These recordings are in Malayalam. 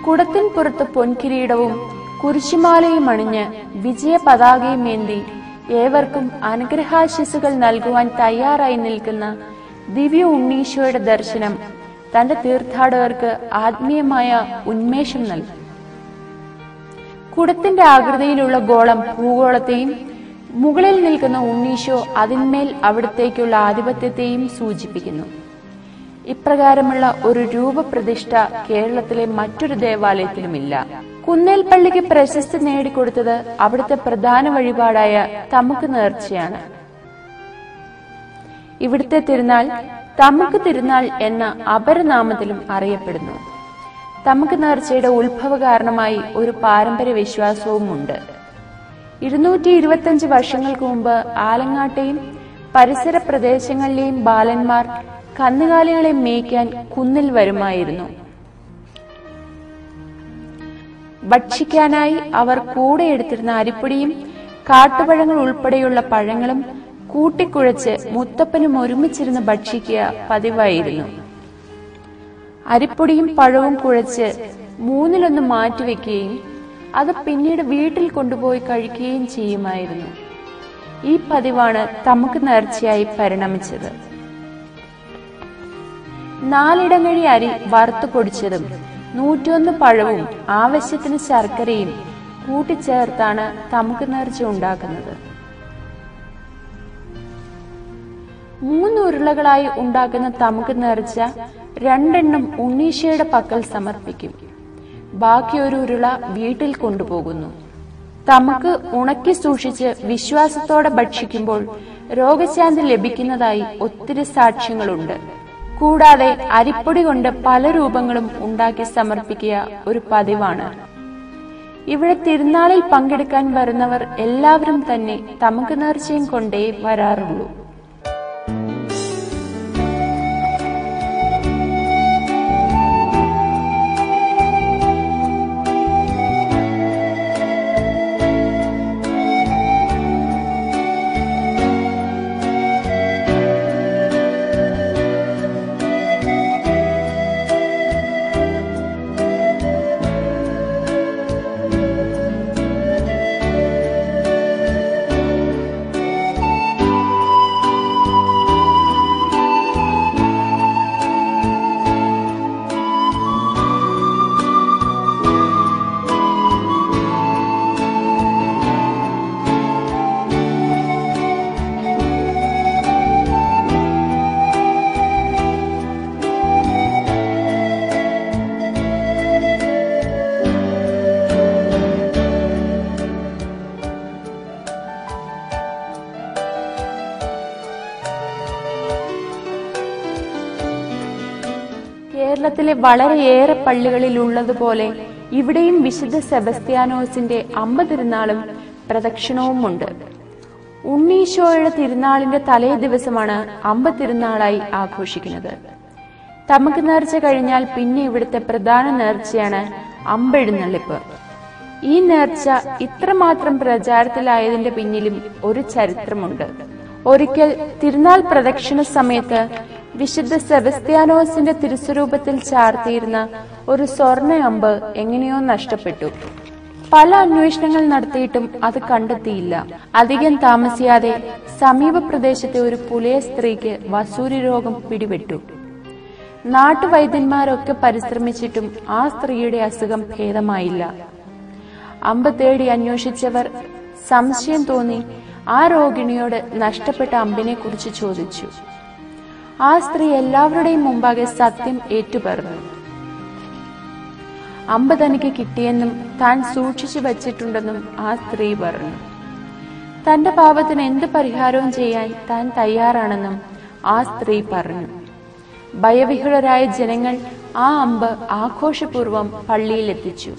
കുടത്തിൻ പുറത്ത് പൊൻകിരീടവും കുരിശുമാലയും അണിഞ്ഞ് വിജയ പതാകയുമേന്തി ഏവർക്കും അനുഗ്രഹാശിസുകൾ നൽകുവാൻ തയ്യാറായി നിൽക്കുന്ന ദിവ്യ ഉണ്ണീശോയുടെ ദർശനം തന്റെ തീർത്ഥാടകർക്ക് ആത്മീയമായ ഉന്മേഷം നൽകും കുടത്തിന്റെ ആകൃതിയിലുള്ള ഗോളം ഭൂഗോളത്തെയും മുകളിൽ നിൽക്കുന്ന ഉണ്ണീശോ അതിന്മേൽ അവിടത്തേക്കുള്ള ആധിപത്യത്തെയും സൂചിപ്പിക്കുന്നു ഇപ്രകാരമുള്ള ഒരു രൂപപ്രതിഷ്ഠ കേരളത്തിലെ മറ്റൊരു ദേവാലയത്തിലുമില്ല കുന്നേൽ പള്ളിക്ക് പ്രശസ്തി നേടിക്കൊടുത്തത് അവിടുത്തെ പ്രധാന വഴിപാടായ തമുക്ക് നേർച്ചയാണ് ഇവിടുത്തെ തിരുനാൾ തമുക്ക് തിരുനാൾ എന്ന അപരനാമത്തിലും അറിയപ്പെടുന്നു തമുക്ക് നേർച്ചയുടെ ഉത്ഭവ കാരണമായി ഒരു പാരമ്പര്യ വിശ്വാസവുമുണ്ട് ഇരുന്നൂറ്റി ഇരുപത്തിയഞ്ച് വർഷങ്ങൾക്ക് മുമ്പ് ആലങ്ങാട്ടെയും പരിസര പ്രദേശങ്ങളിലെയും ബാലന്മാർ കന്നുകാലികളെ മേയ്ക്കാൻ കുന്നിൽ വരുമായിരുന്നു ഭക്ഷിക്കാനായി അവർ കൂടെ എടുത്തിരുന്ന അരിപ്പൊടിയും കാട്ടുപഴങ്ങൾ ഉൾപ്പെടെയുള്ള പഴങ്ങളും കൂട്ടിക്കുഴച്ച് മുത്തപ്പനും ഒരുമിച്ചിരുന്ന് ഭക്ഷിക്കുക പതിവായിരുന്നു അരിപ്പൊടിയും പഴവും കുഴച്ച് മൂന്നിലൊന്ന് മാറ്റിവെക്കുകയും അത് പിന്നീട് വീട്ടിൽ കൊണ്ടുപോയി കഴിക്കുകയും ചെയ്യുമായിരുന്നു ഈ പതിവാണ് തമുക്ക് നേർച്ചയായി പരിണമിച്ചത് നാലിടങ്ങഴി അരി വറുത്തു പൊടിച്ചതും നൂറ്റൊന്ന് പഴവും ആവശ്യത്തിന് ശർക്കരയും കൂട്ടിച്ചേർത്താണ് തമുക്ക് നേർച്ച ഉണ്ടാക്കുന്നത് മൂന്ന് ഉരുളകളായി ഉണ്ടാക്കുന്ന തമുക്ക് നേർച്ച രണ്ടെണ്ണം ഉണ്ണീശയുടെ പക്കൽ സമർപ്പിക്കും ബാക്കി ഒരു ഉരുള വീട്ടിൽ കൊണ്ടുപോകുന്നു തമക്ക് ഉണക്കി സൂക്ഷിച്ച് വിശ്വാസത്തോടെ ഭക്ഷിക്കുമ്പോൾ രോഗശാന്തി ലഭിക്കുന്നതായി ഒത്തിരി സാക്ഷ്യങ്ങളുണ്ട് കൂടാതെ അരിപ്പൊടി കൊണ്ട് പല രൂപങ്ങളും ഉണ്ടാക്കി സമർപ്പിക്കുക ഒരു പതിവാണ് ഇവിടെ തിരുനാളിൽ പങ്കെടുക്കാൻ വരുന്നവർ എല്ലാവരും തന്നെ തമക്ക് നേർച്ചയും കൊണ്ടേ വരാറുള്ളൂ കേരളത്തിലെ വളരെയേറെ പള്ളികളിൽ ഉള്ളതുപോലെ ഇവിടെയും വിശുദ്ധ സെബസ്ത്യാനോസിന്റെ അമ്പ തിരുനാളും പ്രദക്ഷിണവുമുണ്ട് ഉണ്ണീശോയുടെ തിരുനാളിന്റെ തലേ ദിവസമാണ് അമ്പ തിരുനാളായി ആഘോഷിക്കുന്നത് തമക്ക് നേർച്ച കഴിഞ്ഞാൽ പിന്നെ ഇവിടുത്തെ പ്രധാന നേർച്ചയാണ് അമ്പെഴുന്നള്ളിപ്പ് ഈ നേർച്ച ഇത്രമാത്രം പ്രചാരത്തിലായതിന്റെ പിന്നിലും ഒരു ചരിത്രമുണ്ട് ഒരിക്കൽ തിരുനാൾ പ്രദക്ഷിണ സമയത്ത് വിശുദ്ധ സെബസ്ത്യാനോസിന്റെ തിരുസ്വരൂപത്തിൽ ചാർത്തിയിരുന്ന ഒരു സ്വർണ്ണ അമ്പ് എങ്ങനെയോ നഷ്ടപ്പെട്ടു പല അന്വേഷണങ്ങൾ നടത്തിയിട്ടും അത് കണ്ടെത്തിയില്ല അധികം താമസിയാതെ സമീപ പ്രദേശത്തെ ഒരു പുലയ സ്ത്രീക്ക് വസൂരി രോഗം പിടിപെട്ടു നാട്ടുവൈദ്യന്മാരൊക്കെ പരിശ്രമിച്ചിട്ടും ആ സ്ത്രീയുടെ അസുഖം ഭേദമായില്ല അമ്പ് തേടി അന്വേഷിച്ചവർ സംശയം തോന്നി ആ രോഗിണിയോട് നഷ്ടപ്പെട്ട അമ്പിനെ കുറിച്ച് ചോദിച്ചു ആ സ്ത്രീ എല്ലാവരുടെയും മുമ്പാകെ സത്യം ഏറ്റുപറഞ്ഞു അമ്പ് തനിക്ക് കിട്ടിയെന്നും താൻ സൂക്ഷിച്ചു വച്ചിട്ടുണ്ടെന്നും ആ സ്ത്രീ പറഞ്ഞു തന്റെ പാപത്തിന് എന്ത് പരിഹാരവും ചെയ്യാൻ താൻ തയ്യാറാണെന്നും ആ സ്ത്രീ പറഞ്ഞു ഭയവിഹുലരായ ജനങ്ങൾ ആ അമ്പ് ആഘോഷപൂർവം പള്ളിയിലെത്തിച്ചു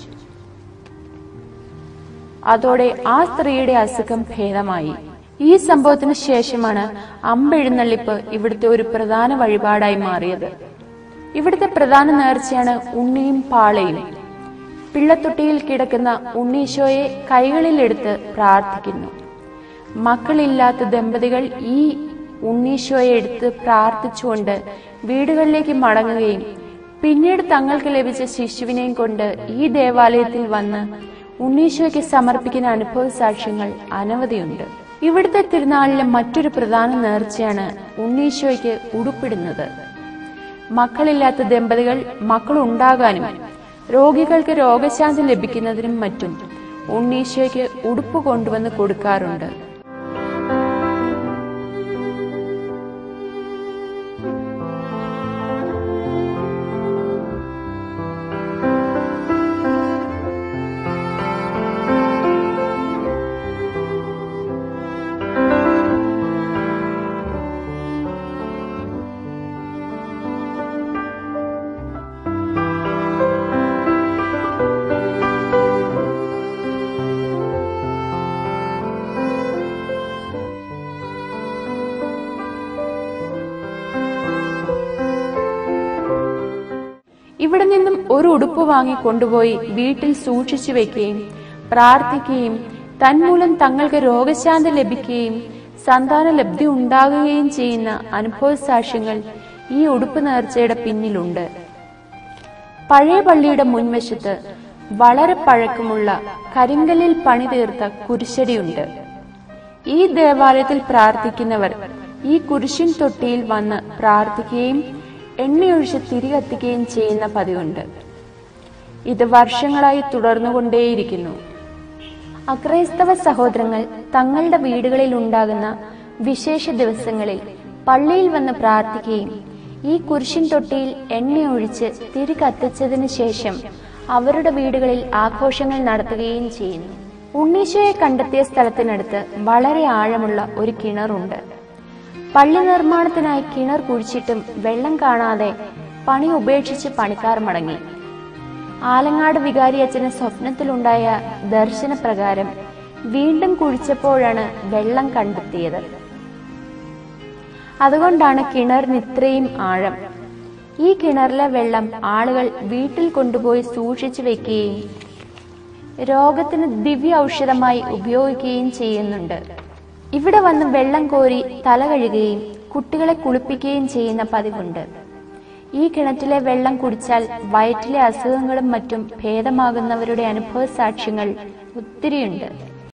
അതോടെ ആ സ്ത്രീയുടെ അസുഖം ഭേദമായി ഈ സംഭവത്തിന് ശേഷമാണ് അമ്പെഴുന്നള്ളിപ്പ് ഇവിടുത്തെ ഒരു പ്രധാന വഴിപാടായി മാറിയത് ഇവിടുത്തെ പ്രധാന നേർച്ചയാണ് ഉണ്ണിയും പാളയും പിള്ളത്തൊട്ടിയിൽ കിടക്കുന്ന ഉണ്ണീശോയെ കൈകളിലെടുത്ത് പ്രാർത്ഥിക്കുന്നു മക്കളില്ലാത്ത ദമ്പതികൾ ഈ ഉണ്ണീശോയെ എടുത്ത് പ്രാർത്ഥിച്ചുകൊണ്ട് വീടുകളിലേക്ക് മടങ്ങുകയും പിന്നീട് തങ്ങൾക്ക് ലഭിച്ച ശിശുവിനെയും കൊണ്ട് ഈ ദേവാലയത്തിൽ വന്ന് ഉണ്ണീശോയ്ക്ക് സമർപ്പിക്കുന്ന അനുഭവ സാക്ഷ്യങ്ങൾ അനവധിയുണ്ട് ഇവിടുത്തെ തിരുനാളിലെ മറ്റൊരു പ്രധാന നേർച്ചയാണ് ഉണ്ണീശോയ്ക്ക് ഉടുപ്പിടുന്നത് മക്കളില്ലാത്ത ദമ്പതികൾ മക്കൾ ഉണ്ടാകാനും രോഗികൾക്ക് രോഗശാന്തി ലഭിക്കുന്നതിനും മറ്റും ഉണ്ണീശോയ്ക്ക് ഉടുപ്പ് കൊണ്ടുവന്ന് കൊടുക്കാറുണ്ട് ഇവിടെ നിന്നും ഒരു ഉടുപ്പ് വാങ്ങി കൊണ്ടുപോയി വീട്ടിൽ സൂക്ഷിച്ചു വെക്കുകയും പ്രാർത്ഥിക്കുകയും തന്മൂലം തങ്ങൾക്ക് രോഗശാന്തി ലഭിക്കുകയും സന്താന ലബ്ധി ഉണ്ടാകുകയും ചെയ്യുന്ന അനുഭവ സാക്ഷ്യങ്ങൾ ഈ ഉടുപ്പ് നേർച്ചയുടെ പിന്നിലുണ്ട് പഴയ പള്ളിയുടെ മുൻവശത്ത് വളരെ പഴക്കമുള്ള കരിങ്കല്ലിൽ പണി തീർത്ത കുരിശടിയുണ്ട് ഈ ദേവാലയത്തിൽ പ്രാർത്ഥിക്കുന്നവർ ഈ കുരിശിൻ തൊട്ടിയിൽ വന്ന് പ്രാർത്ഥിക്കുകയും എണ്ണയൊഴിച്ച് തിരി കത്തിക്കുകയും ചെയ്യുന്ന പതിവുണ്ട് ഇത് വർഷങ്ങളായി തുടർന്നുകൊണ്ടേയിരിക്കുന്നു അക്രൈസ്തവ സഹോദരങ്ങൾ തങ്ങളുടെ വീടുകളിൽ ഉണ്ടാകുന്ന വിശേഷ ദിവസങ്ങളിൽ പള്ളിയിൽ വന്ന് പ്രാർത്ഥിക്കുകയും ഈ കുരിശിൻ തൊട്ടിയിൽ എണ്ണയൊഴിച്ച് തിരി കത്തിച്ചതിന് ശേഷം അവരുടെ വീടുകളിൽ ആഘോഷങ്ങൾ നടത്തുകയും ചെയ്യുന്നു ഉണ്ണീശോയെ കണ്ടെത്തിയ സ്ഥലത്തിനടുത്ത് വളരെ ആഴമുള്ള ഒരു കിണറുണ്ട് പള്ളി നിർമ്മാണത്തിനായി കിണർ കുഴിച്ചിട്ടും വെള്ളം കാണാതെ പണി ഉപേക്ഷിച്ച് പണിക്കാർ മടങ്ങി ആലങ്ങാട് വികാരി അച്ഛന് സ്വപ്നത്തിലുണ്ടായ ദർശനപ്രകാരം വീണ്ടും കുഴിച്ചപ്പോഴാണ് വെള്ളം കണ്ടെത്തിയത് അതുകൊണ്ടാണ് കിണറിന് ഇത്രയും ആഴം ഈ കിണറിലെ വെള്ളം ആളുകൾ വീട്ടിൽ കൊണ്ടുപോയി സൂക്ഷിച്ചു വെക്കുകയും രോഗത്തിന് ദിവ്യ ഔഷധമായി ഉപയോഗിക്കുകയും ചെയ്യുന്നുണ്ട് ഇവിടെ വന്ന് വെള്ളം കോരി തല കഴുകുകയും കുട്ടികളെ കുളിപ്പിക്കുകയും ചെയ്യുന്ന പതിവുണ്ട് ഈ കിണറ്റിലെ വെള്ളം കുടിച്ചാൽ വയറ്റിലെ അസുഖങ്ങളും മറ്റും ഭേദമാകുന്നവരുടെ അനുഭവ സാക്ഷ്യങ്ങൾ ഒത്തിരിയുണ്ട്